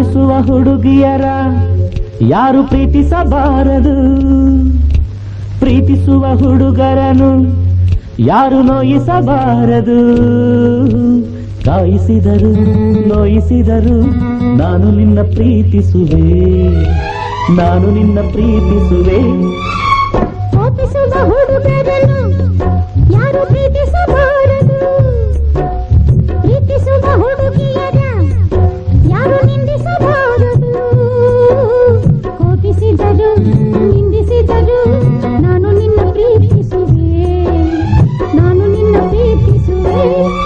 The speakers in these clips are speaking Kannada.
ಕಾಯಿಸುವ ಹುಡುಗಿಯರ ಯಾರು ಪ್ರೀತಿಸಬಾರದು ಪ್ರೀತಿಸುವ ಹುಡುಗರನು ಯಾರು ನೋಯಿಸಬಾರದು ಕಾಯಿಸಿದರು ನೋಯಿಸಿದರು ನಾನು ನಿನ್ನ ಪ್ರೀತಿಸುವೆ ನಾನು ನಿನ್ನ ಪ್ರೀತಿಸುವೆ ಕೋಪಿಸುವ ಹುಡುಗರನ್ನು ಯಾರು ಪ್ರೀತಿಸಬಾರದು ಪ್ರೀತಿಸುವ ಹುಡುಗಿಯರ ಯಾರು ನಿಂದಿಸಬಾರದು ಕೋಪಿಸಿದರು ನಿಂದಿಸಿದರು ನಾನು ನಿನ್ನ ಪ್ರೀತಿಸುವೆ ನಾನು ನಿನ್ನ ಪ್ರೀತಿಸುವೆ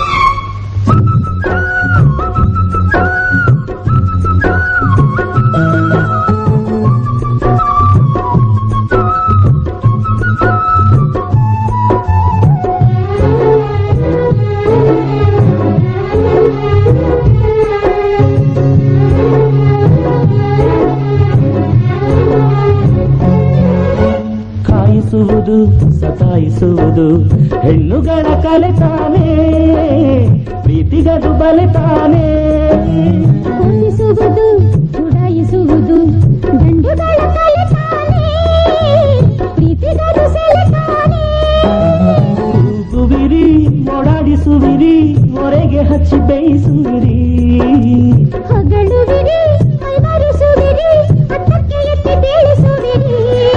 ಕಾಯಿಸುವುದು ಸತಾಯಿಸುವುದು ಹೆಣ್ಣುಗಳ ಕಲೆ ತಾನೇ ಪ್ರೀತಿಗದು ಬಲೆ ತಾನೇ ಕೋಪಿಸುವುದು ಚುಡಾಯಿಸುವುದು ಗಂಡುಗಳ ಕಲೆ ತಾನೇ ಪ್ರೀತಿಗರು ಸೆಲೆ ತಾನೇ ಕೂಗುವಿರಿ ಓಡಾಡಿಸುವಿರಿ ಹೊರೆಗೆ ಹಚ್ಚಿ ಬೇಯಿಸುವಿರಿ ಹೊಗಳುವಿರಿ ಮೈಮರೆಸುವಿರಿ ಹತ್ತಕ್ಕೆ ಎತ್ತಿ ಬೀಳಿಸುವಿರಿ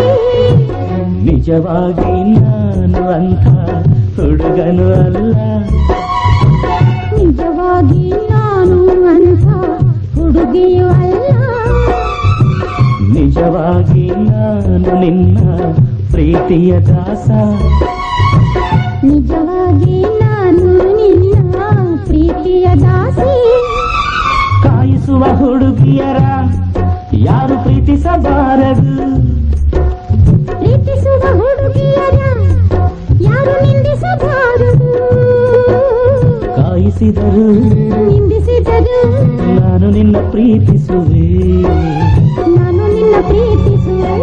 ನಿಜವಾಗಿ ನಾನು ಅಂಥ ಹುಡುಗನು ಅಲ್ಲ ನಿಜವಾಗಿ ನಾನು ಅಂಥ ಹುಡುಗಿಯೂ ಅಲ್ಲ ನಿಜವಾಗಿ ನಾನು ನಿನ್ನ ಪ್ರೀತಿಯ ದಾಸ ನಿಜವಾಗಿ ನಾನು ನಿನ್ನ ಪ್ರೀತಿಯ ದಾಸಿ ಕಾಯಿಸುವ ಹುಡುಗಿಯರ ಯಾರು ಪ್ರೀತಿಸಬಾರದು ಪ್ರೀತಿಸುವ ಹುಡುಗಿಯರ ಯಾರು ನಿಂದಿಸಬಾರದು ಕಾಯಿಸಿದರು ನಿಂದಿಸಿದರು ನಾನು ನಿನ್ನ ಪ್ರೀತಿಸುವೆ ನಾನು ನಿನ್ನ ಪ್ರೀತಿಸುವೆ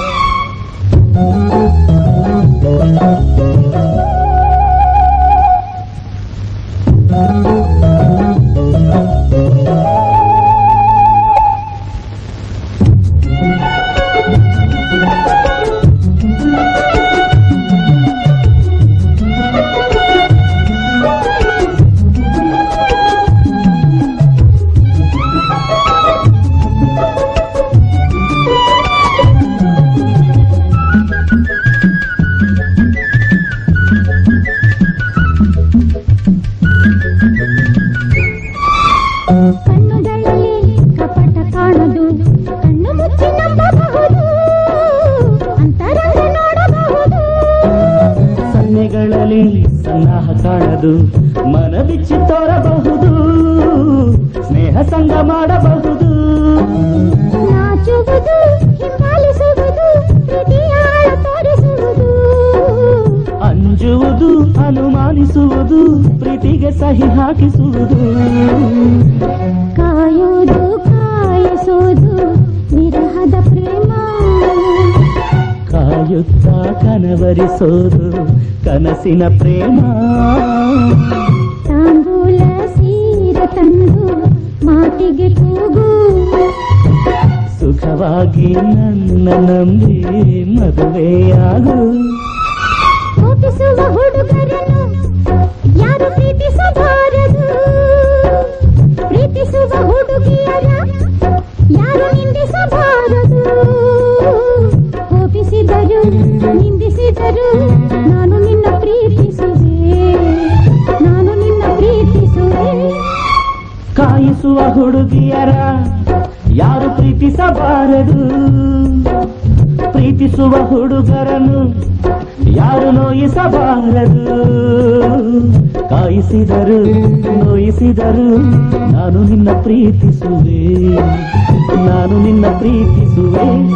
ಕಣ್ಣುಗಳಲ್ಲಿ ಕಪಟ ಕಾಣದು ಕಣ್ಣು ಮುಚ್ಚಿ ನಂಬಬಹುದು ಅಂತರಂಗ ನೋಡಬಹುದು ಸನ್ನೆಗಳಲ್ಲಿ ಸನ್ನಾಹ ಕಾಣದು ಮನ ಬಿಚ್ಚಿ ತೋರಬಹುದು ಸ್ನೇಹ ಸಂಗ ಮಾಡಬಹುದು ನಾಚುವುದು ಹಿಂಬಾಲಿಸುವುದು ಪ್ರೀತಿಯ ಆಳ ತೋರಿಸುವುದು ಅಂಜುವುದು ಅನುಮಾನಿಸುವುದು ಪ್ರೀತಿಗೆ ಸಹಿ ಹಾಕಿಸುವುದು ಕಾಯುವುದು ಕಾಯಿಸುವುದು ವಿರಹದ ಪ್ರೇಮ ಕಾಯುತ್ತಾ ಕನವರಿಸೋದು ಕನಸಿನ ಪ್ರೇಮ ತಾಂಬೂಲ ಸೀರ ತಂದು ಮಾತಿಗೆ ಕೂಗು ಸುಖವಾಗಿ ನನ್ನ ನಂಬಿ ಮದುವೆಯಾಗು ಕೋಪಿಸುವ ಹುಡುಗರನ್ನು ಯಾರು ಪ್ರೀತಿಸಬಾರದು ಪ್ರೀತಿಸುವ ಹುಡುಗಿಯರ ಯಾರು ನಿಂದಿಸಬಾರದು ಕೋಪಿಸಿದರು ನಿಂದಿಸಿದರು ನಾನು ನಿನ್ನ ಪ್ರೀತಿಸುವೆ ನಾನು ನಿನ್ನ ಪ್ರೀತಿಸುವೆ ಕಾಯಿಸುವ ಹುಡುಗಿಯರ ಯಾರು ಪ್ರೀತಿಸಬಾರದು ಪ್ರೀತಿಸುವ ಹುಡುಗರನ್ನು ಯಾರು ನೋಯಿಸಬಾರದು ಕಾಯಿಸಿದರು ನೋಯಿಸಿದರು ನಾನು ನಿನ್ನ ಪ್ರೀತಿಸುವೆ ನಾನು ನಿನ್ನ ಪ್ರೀತಿಸುವೆ